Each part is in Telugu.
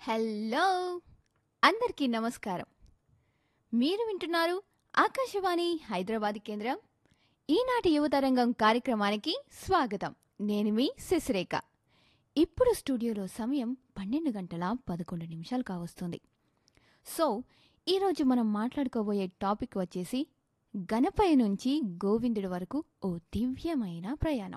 హలో అందరికీ నమస్కారం మీరు వింటున్నారు ఆకాశవాణి హైదరాబాద్ కేంద్రం ఈనాటి యువతరంగం కార్యక్రమానికి స్వాగతం నేను మీ శశిరేఖ ఇప్పుడు స్టూడియోలో సమయం పన్నెండు గంటల పదకొండు నిమిషాలు కావస్తుంది సో ఈరోజు మనం మాట్లాడుకోబోయే టాపిక్ వచ్చేసి గణపయ నుంచి గోవిందుడి వరకు ఓ దివ్యమైన ప్రయాణం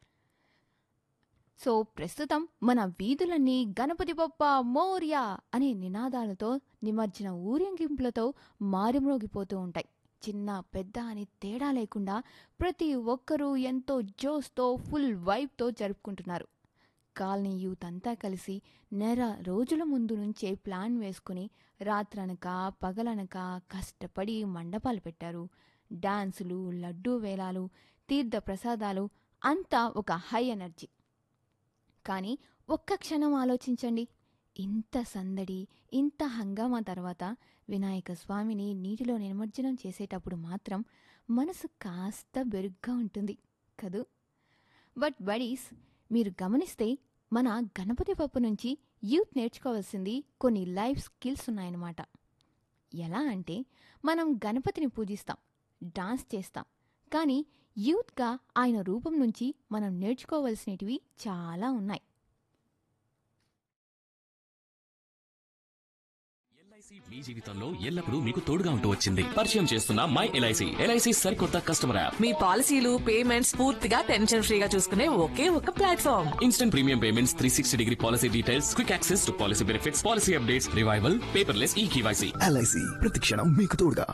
సో ప్రస్తుతం మన వీధులన్నీ గణపతి బొప్ప మోర్య అనే నినాదాలతో నిమజ్జన ఊరేగింపులతో మారుమ్రోగిపోతూ ఉంటాయి చిన్న పెద్ద అని తేడా లేకుండా ప్రతి ఒక్కరూ ఎంతో జోస్తో ఫుల్ వైబ్తో జరుపుకుంటున్నారు కాలనీ యూత్ అంతా కలిసి నెల రోజుల ముందు నుంచే ప్లాన్ వేసుకుని రాత్రనక పగలనక కష్టపడి మండపాలు పెట్టారు డాన్సులు లడ్డూ వేలాలు తీర్థ ప్రసాదాలు అంతా ఒక హై ఎనర్జీ కానీ ఒక్క క్షణం ఆలోచించండి ఇంత సందడి ఇంత హంగామా తర్వాత వినాయక స్వామిని నీటిలో నిమజ్జనం చేసేటప్పుడు మాత్రం మనసు కాస్త బెరుగ్గా ఉంటుంది కదూ బట్ బడీస్ మీరు గమనిస్తే మన గణపతి పప్పు నుంచి యూత్ నేర్చుకోవాల్సింది కొన్ని లైఫ్ స్కిల్స్ ఉన్నాయన్నమాట ఎలా అంటే మనం గణపతిని పూజిస్తాం డాన్స్ చేస్తాం కానీ యూత్గా ఆయన రూపం నుంచి మనం నేర్చుకోవలసినటివి చాలా ఉన్నాయి ఎల్ఐసి మీ జీవితంలో ఎల్లప్పుడూ మీకు తోడుగా ఉంటూ వచ్చింది పరిచయం చేస్తున్న మై ఎల్ఐసి ఎల్ఐసి సరికొత్త కస్టమర్ యాప్ మీ పాలసీలు పేమెంట్స్ పూర్తిగా టెన్షన్ ఫ్రీగా చూసుకునే ఒకే ఒక platform instant premium payments three sixty degree policy details quick access to policy benefits policy updates revival paperless e KYC LIC ప్రతిక్షణం మీకు తోడుగా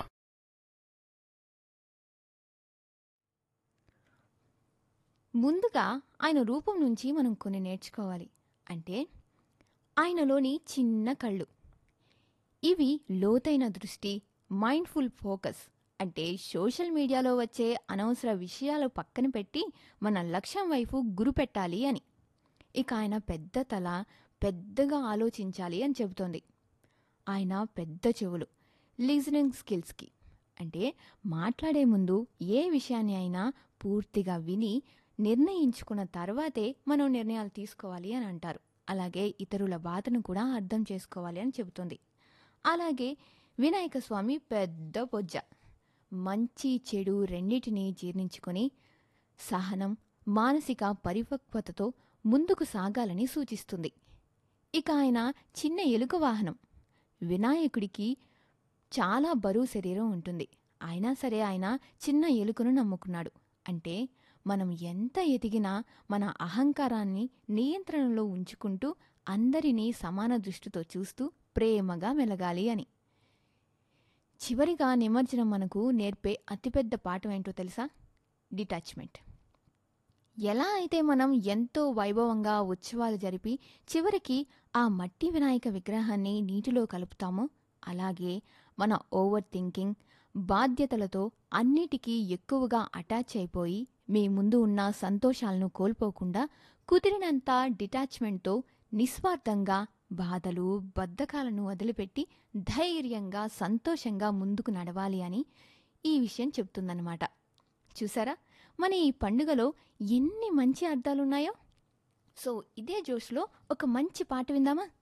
ముందుగా ఆయన రూపం నుంచి మనం కొన్ని నేర్చుకోవాలి అంటే ఆయనలోని చిన్న కళ్ళు ఇవి లోతైన దృష్టి మైండ్ఫుల్ ఫోకస్ అంటే సోషల్ మీడియాలో వచ్చే అనవసర విషయాలు పక్కన పెట్టి మన లక్ష్యం వైపు గురి పెట్టాలి అని ఇక ఆయన పెద్ద తల పెద్దగా ఆలోచించాలి అని చెబుతోంది ఆయన పెద్ద చెవులు లిజనింగ్ స్కిల్స్కి అంటే మాట్లాడే ముందు ఏ విషయాన్ని అయినా పూర్తిగా విని నిర్ణయించుకున్న తర్వాతే మనం నిర్ణయాలు తీసుకోవాలి అని అంటారు అలాగే ఇతరుల బాధను కూడా అర్థం చేసుకోవాలి అని చెబుతుంది అలాగే వినాయక స్వామి పెద్ద పొజ్జ మంచి చెడు రెండిటిని జీర్ణించుకొని సహనం మానసిక పరిపక్వతతో ముందుకు సాగాలని సూచిస్తుంది ఇక ఆయన చిన్న ఎలుక వాహనం వినాయకుడికి చాలా బరువు శరీరం ఉంటుంది అయినా సరే ఆయన చిన్న ఎలుకను నమ్ముకున్నాడు అంటే మనం ఎంత ఎదిగినా మన అహంకారాన్ని నియంత్రణలో ఉంచుకుంటూ అందరినీ సమాన దృష్టితో చూస్తూ ప్రేమగా మెలగాలి అని చివరిగా నిమజ్జనం మనకు నేర్పే అతిపెద్ద పాఠం ఏంటో తెలుసా డిటాచ్మెంట్ ఎలా అయితే మనం ఎంతో వైభవంగా ఉత్సవాలు జరిపి చివరికి ఆ మట్టి వినాయక విగ్రహాన్ని నీటిలో కలుపుతామో అలాగే మన ఓవర్ థింకింగ్ బాధ్యతలతో అన్నిటికీ ఎక్కువగా అటాచ్ అయిపోయి మీ ముందు ఉన్న సంతోషాలను కోల్పోకుండా కుదిరినంత డిటాచ్మెంట్తో నిస్వార్థంగా బాధలు బద్ధకాలను వదిలిపెట్టి ధైర్యంగా సంతోషంగా ముందుకు నడవాలి అని ఈ విషయం చెప్తుందన్నమాట చూసారా మన ఈ పండుగలో ఎన్ని మంచి అర్థాలున్నాయో సో ఇదే జోష్లో ఒక మంచి పాట విందామా